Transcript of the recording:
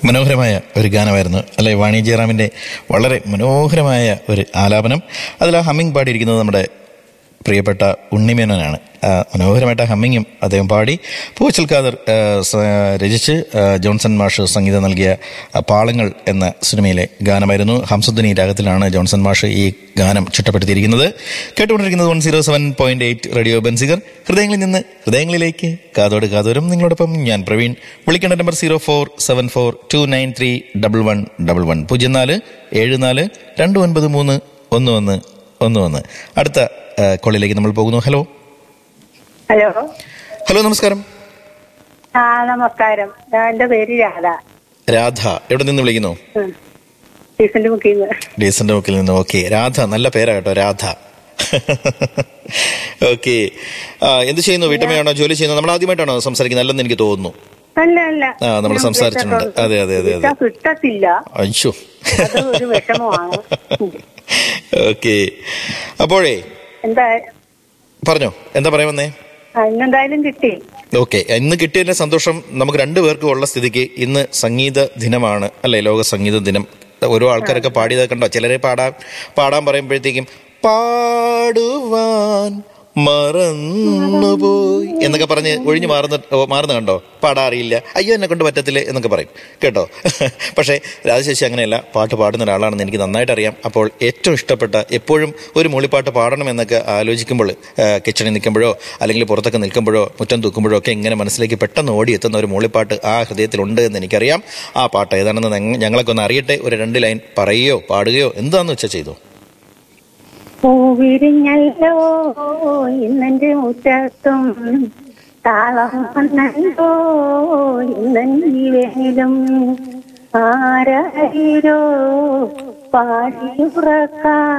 മനോഹരമായ ഒരു ഗാനമായിരുന്നു അല്ലെ വാണി ജയറാമിന്റെ വളരെ മനോഹരമായ ഒരു ആലാപനം അതിൽ ആ ഹമ്മിങ് പാടിയിരിക്കുന്നത് നമ്മുടെ പ്രിയപ്പെട്ട ഉണ്ണിമേനോനാണ് ആ, മനോഹരമായിട്ട് ആ ഹമ്മിങ്ങും അദ്ദേഹം പാടി പൂച്ചൽ ഖാദർ ആ, സ- രചിച്ച് ആ, ജോൺസൺ മാഷ് സംഗീതം നൽകിയ ആ, പാളങ്ങൾ എന്ന സിനിമയിലെ ഗാനമായിരുന്നു ഹംസദ്വനി രാഗത്തിലാണ് ജോൺസൺ മാഷ് ഈ ഗാനം ചിട്ടപ്പെടുത്തിയിരിക്കുന്നത് കേട്ടുകൊണ്ടിരിക്കുന്നത് one zero seven point eight radio Benziger ഹൃദയങ്ങളിൽ നിന്ന് ഹൃദയങ്ങളിലേക്ക് കാതോട് കാതോരം നിങ്ങളോടൊപ്പം ഞാൻ പ്രവീൺ വിളിക്കേണ്ട number zero four seven four two nine three double one double one പൂജ്യം നാല് ഏഴ് നാല് രണ്ട് ഒൻപത് മൂന്ന് ഒന്ന് ഒന്ന് ഒന്ന് ഒന്ന് അടുത്ത ആ, കോളിലേക്ക് നമ്മൾ പോകുന്നു ഹലോ ഹലോ ഹലോ നമസ്കാരം ആ നമസ്കാരം ഞാൻ എന്റെ പേര് രാധ രാധ എവിടെ നിന്ന് വിളിക്കുന്നു ടീച്ചറിന്റെ മുക്കിന്ന് ഡീസന്റ് മുക്കിൽ നിന്ന് ഓക്കെ രാധ നല്ല പേരാ കേട്ടോ രാധ ഓക്കെ എന്ത് ചെയ്യുന്നു വീട്ടമ്മയാണോ ജോലി ചെയ്യുന്നു നമ്മൾ ആദ്യമായിട്ടാണോ സംസാരിക്കുന്നത് അല്ലെന്ന് എനിക്ക് തോന്നുന്നു അല്ല അല്ല ആ, നമ്മൾ ഞാൻ സംസാരിച്ചിട്ടുണ്ട്. വിളിച്ചിട്ടുണ്ട്. അതെ, അതെ, അതെ, അതെ. വിളിച്ചാ കിട്ടത്തില്ല അയ്യോ അത് ഒരു വിഷമമാണ് ഓക്കെ അപ്പോഴേ എന്താ പറഞ്ഞോ എന്താ പറയാൻ വന്നേ ആ, ഇന്നെന്തായാലും കിട്ടി ഓക്കെ ഇന്ന് കിട്ടിയതിന്റെ സന്തോഷം നമുക്ക് രണ്ടുപേർക്കും ഉള്ള സ്ഥിതിക്ക് ഇന്ന് സംഗീത ദിനമാണ് അല്ലെ ലോക സംഗീത ദിനം ഓരോ ആൾക്കാരൊക്കെ പാടിയത് കണ്ടോ ചിലരെ പാടാൻ പാടാൻ പറയുമ്പോഴത്തേക്കും പാടുവാൻ മറന്നുപോയി എന്നൊക്കെ പറഞ്ഞ് ഒഴിഞ്ഞു മാറുന്ന ഓ, മാറുന്ന കണ്ടോ പാടാറിയില്ല അയ്യോ എന്നെ കൊണ്ട് പറ്റത്തില്ല എന്നൊക്കെ പറയും കേട്ടോ പക്ഷേ രാജശേഷി അങ്ങനെയല്ല പാട്ട് പാടുന്ന ഒരാളാണെന്ന് എനിക്ക് നന്നായിട്ട് അറിയാം അപ്പോൾ ഏറ്റവും ഇഷ്ടപ്പെട്ട എപ്പോഴും ഒരു മൂളിപ്പാട്ട് പാടണം എന്നൊക്കെ ആലോചിക്കുമ്പോൾ ആ, കിച്ചണിൽ നിൽക്കുമ്പോഴോ അല്ലെങ്കിൽ പുറത്തൊക്കെ നിൽക്കുമ്പോഴോ മുറ്റം തൂക്കുമ്പോഴോ ഒക്കെ ഇങ്ങനെ മനസ്സിലേക്ക് പെട്ടെന്ന് ഓടിയെത്തുന്ന ഒരു മൂളിപ്പാട്ട് ആ ഹൃദയത്തിലുണ്ട് എന്ന് എനിക്കറിയാം ആ പാട്ട് ഏതാണെന്ന് ഞങ്ങ- ഞങ്ങളൊക്കെ ഒന്ന് അറിയട്ടെ ഒരു രണ്ട് ലൈൻ പറയുകയോ പാടുകയോ എന്താണെന്ന് വെച്ചാൽ ചെയ്തു പൂവിരിഞ്ഞല്ലോ ഇന്നെന്റെ മുറ്റത്തും താളം വന്നല്ലോ ഇന്നീ വേലും ആരായിരോ പാടിയുറക്കാം